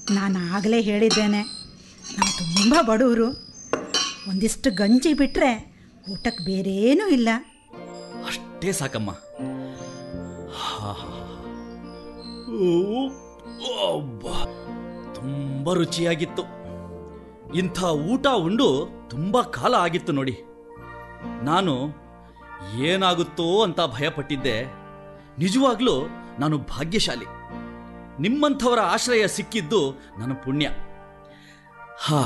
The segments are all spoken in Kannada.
ನಾನು ಆಗಲೇ ಹೇಳಿದ್ದೇನೆ ನಾವು ತುಂಬ ಬಡವರು ಒಂದಿಷ್ಟು ಗಂಜಿ ಬಿಟ್ಟರೆ ಊಟಕ್ಕೆ ಬೇರೇನೂ ಇಲ್ಲ ಅಷ್ಟೇ ಸಾಕಮ್ಮ ಹಾ. ಓ, ಅಬ್ಬಾ. ತುಂಬ ರುಚಿಯಾಗಿತ್ತು ಇಂಥ ಊಟ ಉಂಡು ತುಂಬ ಕಾಲ ಆಗಿತ್ತು ನೋಡಿ ನಾನು ಏನಾಗುತ್ತೋ ಅಂತ ಭಯಪಟ್ಟಿದ್ದೆ ನಿಜವಾಗ್ಲೂ ನಾನು ಭಾಗ್ಯಶಾಲಿ ನಿಮ್ಮಂಥವರ ಆಶ್ರಯ ಸಿಕ್ಕಿದ್ದು ನನ್ನ ಪುಣ್ಯ ಹಾ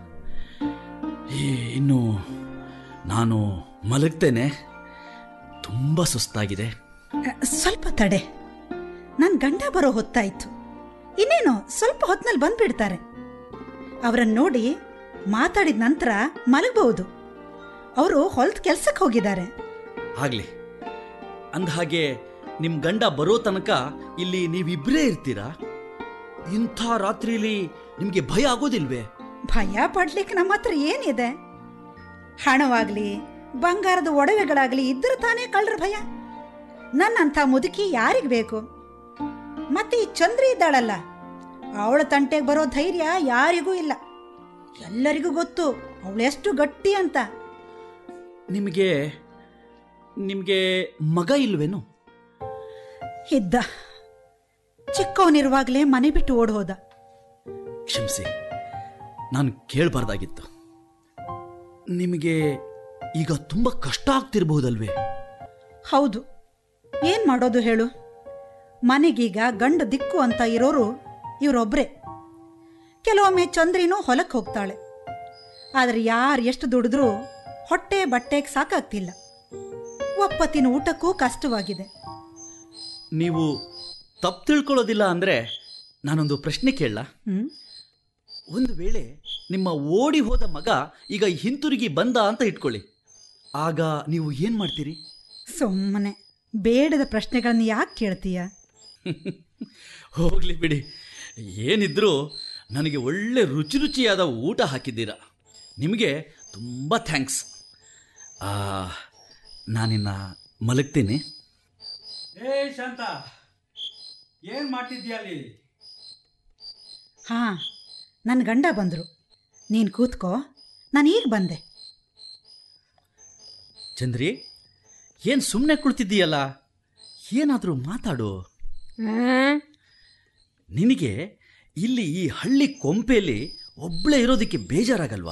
ಈ- ಇನ್ನು ನಾನು ಮಲಗ್ತೇನೆ ತುಂಬ ಸುಸ್ತಾಗಿದೆ ಅ, ಸ್ವಲ್ಪ ತಡೆ ನನ್ನ ಗಂಡ ಬರೋ ಹೊತ್ತಾಯಿತು ಇನ್ನೇನು ಸ್ವಲ್ಪ ಹೊತ್ತಿನಲ್ಲಿ ಬಂದ್ಬಿಡ್ತಾರೆ ಅವರನ್ನು ನೋಡಿ ಮಾತಾಡಿದ ನಂತರ ಮಲಗಬಹುದು ಅವರು ಹೊಲದ ಕೆಲ್ಸಕ್ಕೆ ಹೋಗಿದ್ದಾರೆ ಆಗ್ಲಿ ಅಂದಹಾಗೆ ನಿಮ್ ಗಂಡ ಬರೋ ತನಕ ಇಲ್ಲಿ ನೀವಿಬ್ರೇ ಇರ್ತೀರಾ ಇಂಥ ರಾತ್ರಿಲಿ ನಿಮ್ಗೆ ಭಯ ಆಗೋದಿಲ್ವೇ ಭಯ ಪಡ್ಲಿಕ್ಕೆ ನಮ್ಮ ಹತ್ರ ಏನಿದೆ ಹಣವಾಗ್ಲಿ ಬಂಗಾರದ ಒಡವೆಗಳಾಗ್ಲಿ ಇದ್ರೆ ತಾನೇ ಕಳ್ರ ಭಯ ನನ್ನಂಥ ಮುದುಕಿ ಯಾರಿಗೆ ಬೇಕು ಮತ್ತೆ ಈ ಚಂದ್ರಿ ಇದ್ದಾಳಲ್ಲ ಅವಳ ತಂಟೆಗೆ ಬರೋ ಧೈರ್ಯ ಯಾರಿಗೂ ಇಲ್ಲ ಎಲ್ಲರಿಗೂ ಗೊತ್ತು ಅವಳೆಷ್ಟು ಗಟ್ಟಿ ಅಂತ ನಿಮಗೆ ನಿಮ್ಗೆ ಮಗ ಇಲ್ವೇನು ಇದ್ದ ಚಿಕ್ಕವನಿರುವಾಗಲೇ ಮನೆ ಬಿಟ್ಟು ಓಡ್ ಹೋದ ಕ್ಷಮಿಸಿ ನಾನು ಕೇಳಬಾರ್ದಾಗಿತ್ತು ನಿಮಗೆ ಈಗ ತುಂಬಾ ಕಷ್ಟ ಆಗ್ತಿರ್ಬಹುದಲ್ವೇ ಹೌದು ಏನ್ ಮಾಡೋದು ಹೇಳು ಮನೆಗೀಗ ಗಂಡು ದಿಕ್ಕು ಅಂತ ಇರೋರು ಇವರೊಬ್ರೆ ಕೆಲವೊಮ್ಮೆ ಚಂದ್ರಿನೂ ಹೊಲಕ್ಕೆ ಹೋಗ್ತಾಳೆ ಆದರೆ ಯಾರು ಎಷ್ಟು ದುಡಿದ್ರೂ ಹೊಟ್ಟೆ ಬಟ್ಟೆಗೆ ಸಾಕಾಗ್ತಿಲ್ಲ ಒಪ್ಪತ್ತಿನ ಊಟಕ್ಕೂ ಕಷ್ಟವಾಗಿದೆ ನೀವು ತಪ್ಪು ತಿಳ್ಕೊಳ್ಳೋದಿಲ್ಲ ಅಂದ್ರೆ ನಾನೊಂದು ಪ್ರಶ್ನೆ ಕೇಳಲ್ಲ ಹ್ಮ್ ಒಂದು ವೇಳೆ ನಿಮ್ಮ ಓಡಿ ಹೋದ ಮಗ ಈಗ ಹಿಂತಿರುಗಿ ಬಂದ ಅಂತ ಇಟ್ಕೊಳ್ಳಿ ಆಗ ನೀವು ಏನ್ ಮಾಡ್ತೀರಿ ಸುಮ್ಮನೆ ಬೇಡದ ಪ್ರಶ್ನೆಗಳನ್ನ ಯಾಕೆ ಕೇಳ್ತೀಯ ಹೋಗ್ಲಿ ಬಿಡಿ ಏನಿದ್ರು ನನಗೆ ಒಳ್ಳೆ ರುಚಿ ರುಚಿಯಾದ ಊಟ ಹಾಕಿದ್ದೀರಾ ನಿಮಗೆ ತುಂಬ ಥ್ಯಾಂಕ್ಸ್ ನಾನಿನ್ನ ಮಲಗ್ತೀನಿ ಏ ಶಾಂತ ಏನ್ ಮಾಡ್ತಿದ್ಯಾ ಅಲ್ಲಿ ಹಾ ನನ್ನ ಗಂಡ ಬಂದರು ನೀನು ಕೂತ್ಕೋ ನಾನು ಈಗ ಬಂದೆ ಚಂದ್ರಿ ಏನು ಸುಮ್ಮನೆ ಕುಳಿತಿದ್ದೀಯಲ್ಲ ಏನಾದರೂ ಮಾತಾಡು ನಿನಗೆ ಇಲ್ಲಿ ಈ ಹಳ್ಳಿ ಕೊಂಪೆಯಲ್ಲಿ ಒಬ್ಳೆ ಇರೋದಕ್ಕೆ ಬೇಜಾರಾಗಲ್ವಾ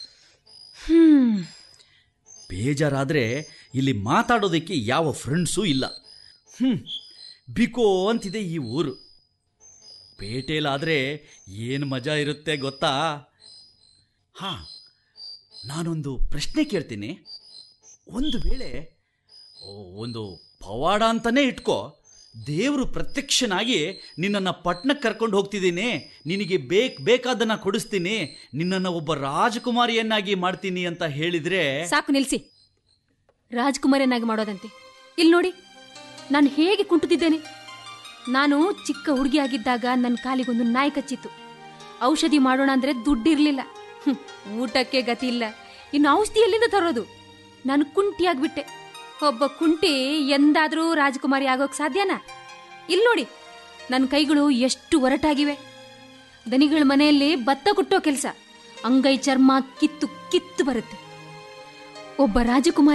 ಬೇಜಾರಾದ್ರೆ ಇಲ್ಲಿ ಮಾತಾಡೋದಕ್ಕೆ ಯಾವ ಫ್ರೆಂಡ್ಸೂ ಇಲ್ಲ ಹ್ಮ್ ಬಿಕೋ ಅಂತಿದೆ ಈ ಊರು ಪೇಟೆಲಾದ್ರೆ ಏನು ಮಜಾ ಇರುತ್ತೆ ಗೊತ್ತಾ ಹಾ ನಾನೊಂದು ಪ್ರಶ್ನೆ ಕೇಳ್ತೀನಿ ಒಂದು ವೇಳೆ ಓ, ಒಂದು ಪವಾಡ ಅಂತಾನೆ ಇಟ್ಕೋ ದೇವರು ಪ್ರತ್ಯಕ್ಷನಾಗಿ ನಿನ್ನನ್ನು ಪಟ್ನಕ್ಕೆ ಕರ್ಕೊಂಡು ಹೋಗ್ತಿದ್ದೀನಿ ನಿನಗೆ ಬೇಕ್ ಬೇಕಾದನ್ನ ಕೊಡಿಸ್ತೀನಿ ನಿನ್ನನ್ನು ಒಬ್ಬ ರಾಜಕುಮಾರಿಯನ್ನಾಗಿ ಮಾಡ್ತೀನಿ ಅಂತ ಹೇಳಿದ್ರೆ ಸಾಕು ನಿಲ್ಸಿ ರಾಜ್ಕುಮಾರನಾಗಿ ಮಾಡೋದಂತೆ ಇಲ್ಲಿ ನೋಡಿ ನಾನು ಹೇಗೆ ಕುಂಟುತ್ತಿದ್ದೇನೆ ನಾನು ಚಿಕ್ಕ ಹುಡುಗಿಯಾಗಿದ್ದಾಗ ನನ್ನ ಕಾಲಿಗೊಂದು ನಾಯಿ ಕಚ್ಚಿತ್ತು ಔಷಧಿ ಮಾಡೋಣ ಅಂದ್ರೆ ದುಡ್ಡಿರ್ಲಿಲ್ಲ ಹ್ಮ್, ಊಟಕ್ಕೆ ಗತಿ ಇಲ್ಲ ಇನ್ನು ಔಷಧಿ ಎಲ್ಲಿಂದ ತರೋದು ನಾನು ಕುಂಟಿಯಾಗ್ಬಿಟ್ಟೆ ಒಬ್ಬ ಕುಂಟಿ ಎಂದಾದ್ರೂ ರಾಜಕುಮಾರಿ ಆಗೋಕ್ ಸಾಧ್ಯನಾ ಇಲ್ಲಿ ನೋಡಿ ನನ್ನ ಕೈಗಳು ಎಷ್ಟು ಒರಟಾಗಿವೆ ದನಿಗಳ ಮನೆಯಲ್ಲಿ ಭತ್ತ ಕುಟ್ಟೋ ಕೆಲಸ ಅಂಗೈ ಚರ್ಮ ಕಿತ್ತು ಕಿತ್ತು ಬರುತ್ತೆ ಒಬ್ಬ ರಾಜಕುಮಾರಿ